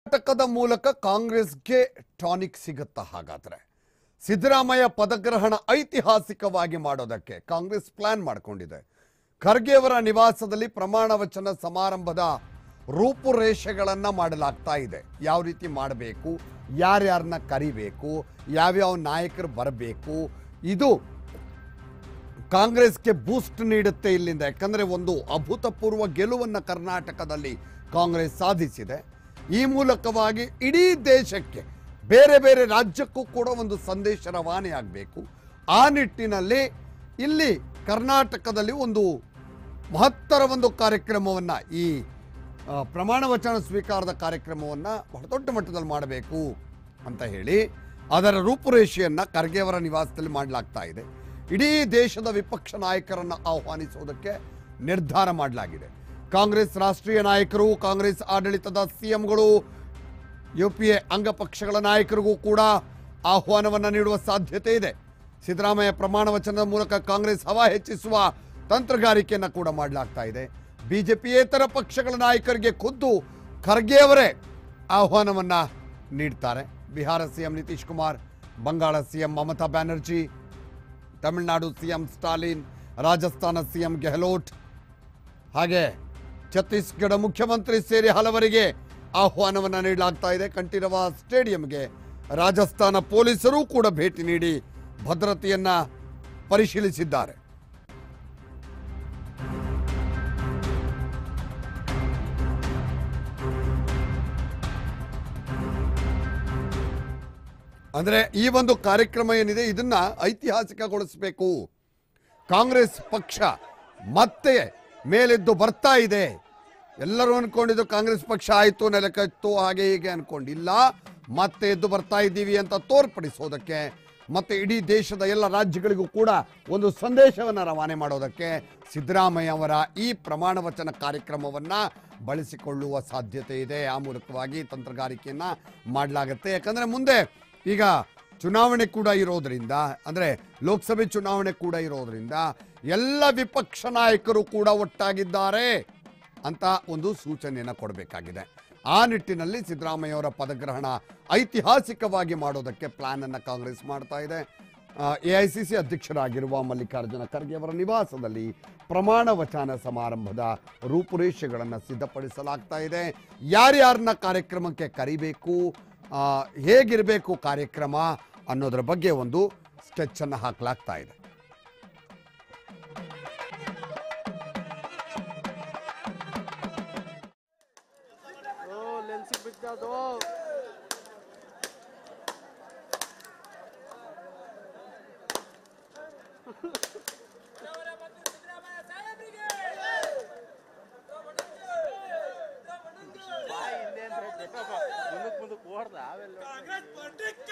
ನಾಟಕದ ಮೂಲಕ ಕಾಂಗ್ರೆಸ್ಗೆ ಟಾನಿಕ್ ಸಿಗುತ್ತಾ ಹಾಗಾದ್ರೆ ಸಿದ್ದರಾಮಯ್ಯ ಪದಗ್ರಹಣ ಐತಿಹಾಸಿಕವಾಗಿ ಮಾಡೋದಕ್ಕೆ ಕಾಂಗ್ರೆಸ್ ಪ್ಲಾನ್ ಮಾಡಿಕೊಂಡಿದೆ ಖರ್ಗೆ ಅವರ ನಿವಾಸದಲ್ಲಿ ಪ್ರಮಾಣ ವಚನ ಸಮಾರಂಭದ ರೂಪುರೇಷೆಗಳನ್ನ ಮಾಡಲಾಗ್ತಾ ಇದೆ ಯಾವ ರೀತಿ ಮಾಡಬೇಕು ಯಾರ್ಯಾರನ್ನ ಕರಿಬೇಕು ಯಾವ್ಯಾವ ನಾಯಕರು ಬರಬೇಕು ಇದು ಕಾಂಗ್ರೆಸ್ಗೆ ಬೂಸ್ಟ್ ನೀಡುತ್ತೆ ಇಲ್ಲಿಂದ ಯಾಕಂದ್ರೆ ಒಂದು ಅಭೂತಪೂರ್ವ ಗೆಲುವನ್ನು ಕರ್ನಾಟಕದಲ್ಲಿ ಕಾಂಗ್ರೆಸ್ ಸಾಧಿಸಿದೆ ಈ ಮೂಲಕವಾಗಿ ಇಡೀ ದೇಶಕ್ಕೆ ಬೇರೆ ಬೇರೆ ರಾಜ್ಯಕ್ಕೂ ಕೂಡ ಒಂದು ಸಂದೇಶ ರವಾನೆ ಆಗಬೇಕು ಆ ನಿಟ್ಟಿನಲ್ಲಿ ಇಲ್ಲಿ ಕರ್ನಾಟಕದಲ್ಲಿ ಒಂದು ಮಹತ್ತರ ಒಂದು ಕಾರ್ಯಕ್ರಮವನ್ನು ಈ ಆ, ಪ್ರಮಾಣ ವಚನ ಸ್ವೀಕಾರದ ಕಾರ್ಯಕ್ರಮವನ್ನು ಬಹಳ ದೊಡ್ಡ ಮಟ್ಟದಲ್ಲಿ ಮಾಡಬೇಕು ಅಂತ ಹೇಳಿ ಅದರ ರೂಪುರೇಷೆಯನ್ನು ಖರ್ಗೆ ಅವರ ನಿವಾಸದಲ್ಲಿ ಮಾಡಲಾಗ್ತಾ ಇದೆ ಇಡೀ ದೇಶದ ವಿಪಕ್ಷ ನಾಯಕರನ್ನು ಆಹ್ವಾನಿಸುವುದಕ್ಕೆ ನಿರ್ಧಾರ ಮಾಡಲಾಗಿದೆ ಕಾಂಗ್ರೆಸ್ ರಾಷ್ಟ್ರೀಯ ನಾಯಕರು ಕಾಂಗ್ರೆಸ್ ಆಡಳಿತದ ಸಿಎಂಗಳು ಯು ಪಿ ಎ ಅಂಗಪಕ್ಷಗಳ ನಾಯಕರಿಗೂ ಕೂಡ ಆಹ್ವಾನವನ್ನು ನೀಡುವ ಸಾಧ್ಯತೆ ಇದೆ ಸಿದ್ದರಾಮಯ್ಯ ಪ್ರಮಾಣ ವಚನದ ಮೂಲಕ ಕಾಂಗ್ರೆಸ್ ಹವಾ ಹೆಚ್ಚಿಸುವ ತಂತ್ರಗಾರಿಕೆಯನ್ನು ಕೂಡ ಮಾಡಲಾಗ್ತಾ ಇದೆ ಬಿಜೆಪಿಯೇತರ ಪಕ್ಷಗಳ ನಾಯಕರಿಗೆ ಖುದ್ದು ಖರ್ಗೆ ಅವರೇ ಆಹ್ವಾನವನ್ನು ನೀಡ್ತಾರೆ Bihar CM Nitish Kumar Bangala CM Mamata Banerjee Tamil Nadu CM Stalin Rajasthan CM Gehlot ಹಾಗೆ ಛತ್ತೀಸ್ಗಢ ಮುಖ್ಯಮಂತ್ರಿ ಸೇರಿ ಹಲವರಿಗೆ ಆಹ್ವಾನವನ್ನು ನೀಡಲಾಗ್ತಾ ಇದೆ ಕಂಠೀರವ ಸ್ಟೇಡಿಯಂಗೆ ರಾಜಸ್ಥಾನ ಪೊಲೀಸರು ಕೂಡ ಭೇಟಿ ನೀಡಿ ಭದ್ರತೆಯನ್ನ ಪರಿಶೀಲಿಸಿದ್ದಾರೆ ಅಂದ್ರೆ ಈ ಒಂದು ಕಾರ್ಯಕ್ರಮ ಏನಿದೆ ಇದನ್ನ ಐತಿಹಾಸಿಕಗೊಳಿಸಬೇಕು ಕಾಂಗ್ರೆಸ್ ಪಕ್ಷ ಮತ್ತೆ ಮೇಲೆದ್ದು ಬರ್ತಾ ಇದೆ ಎಲ್ಲರೂ ಅನ್ಕೊಂಡಿದ್ದು ಕಾಂಗ್ರೆಸ್ ಪಕ್ಷ ಆಯ್ತು ನೆಲಕತ್ತು ಹಾಗೆ ಹೀಗೆ ಅನ್ಕೊಂಡಿಲ್ಲ ಮತ್ತೆ ಎದ್ದು ಬರ್ತಾ ಇದ್ದೀವಿ ಅಂತ ತೋರ್ಪಡಿಸೋದಕ್ಕೆ ಮತ್ತೆ ಇಡೀ ದೇಶದ ಎಲ್ಲ ರಾಜ್ಯಗಳಿಗೂ ಕೂಡ ಒಂದು ಸಂದೇಶವನ್ನು ರವಾನೆ ಮಾಡೋದಕ್ಕೆ ಸಿದ್ದರಾಮಯ್ಯ ಅವರ ಈ ಪ್ರಮಾಣ ವಚನ ಕಾರ್ಯಕ್ರಮವನ್ನ ಬಳಸಿಕೊಳ್ಳುವ ಸಾಧ್ಯತೆ ಇದೆ ಆ ಮೂಲಕವಾಗಿ ತಂತ್ರಗಾರಿಕೆಯನ್ನ ಮಾಡಲಾಗುತ್ತೆ ಯಾಕಂದ್ರೆ ಮುಂದೆ ಈಗ ಚುನಾವಣೆ ಕೂಡ ಇರೋದ್ರಿಂದ ಅಂದ್ರೆ ಲೋಕಸಭೆ ಚುನಾವಣೆ ಕೂಡ ಇರೋದ್ರಿಂದ ಎಲ್ಲ ವಿಪಕ್ಷ ನಾಯಕರು ಕೂಡ ಒಟ್ಟಾಗಿದ್ದಾರೆ ಅಂತ ಒಂದು ಸೂಚನೆಯನ್ನು ಕೊಡಬೇಕಾಗಿದೆ ಆ ನಿಟ್ಟಿನಲ್ಲಿ ಸಿದ್ದರಾಮಯ್ಯ ಅವರ ಪದಗ್ರಹಣ ಐತಿಹಾಸಿಕವಾಗಿ ಮಾಡೋದಕ್ಕೆ ಪ್ಲಾನ್ ಅನ್ನ ಕಾಂಗ್ರೆಸ್ ಮಾಡ್ತಾ ಇದೆ ಎ ಐ ಸಿ ಸಿ ಅಧ್ಯಕ್ಷರಾಗಿರುವ ಮಲ್ಲಿಕಾರ್ಜುನ ಖರ್ಗೆ ಅವರ ನಿವಾಸದಲ್ಲಿ ಪ್ರಮಾಣ ವಚನ ಸಮಾರಂಭದ ರೂಪುರೇಷೆಗಳನ್ನು ಸಿದ್ಧಪಡಿಸಲಾಗ್ತಾ ಇದೆ ಯಾರ್ಯಾರನ್ನ ಕಾರ್ಯಕ್ರಮಕ್ಕೆ ಕರಿಬೇಕು ಆ, ಹೇಗಿರಬೇಕು ಕಾರ್ಯಕ್ರಮ ಅನ್ನೋದ್ರ ಬಗ್ಗೆ ಒಂದು ಸ್ಕೆಚ್ ಅನ್ನು ಹಾಕಲಾಗ್ತಾ ಇದೆ ಓ ಲೆನ್ಸ್ ಬಿದ್ದದು ಬಾಯಿ ಹಿಂದೆ ಅಂತ ಮುಂದಕ್ಕೆ ಮುಂದಕ್ಕೆ ಓಡ್ದ ಆವೆಲ್ಲ ಕಾಂಗ್ರೆಸ್ ಪಾರ್ಟಿ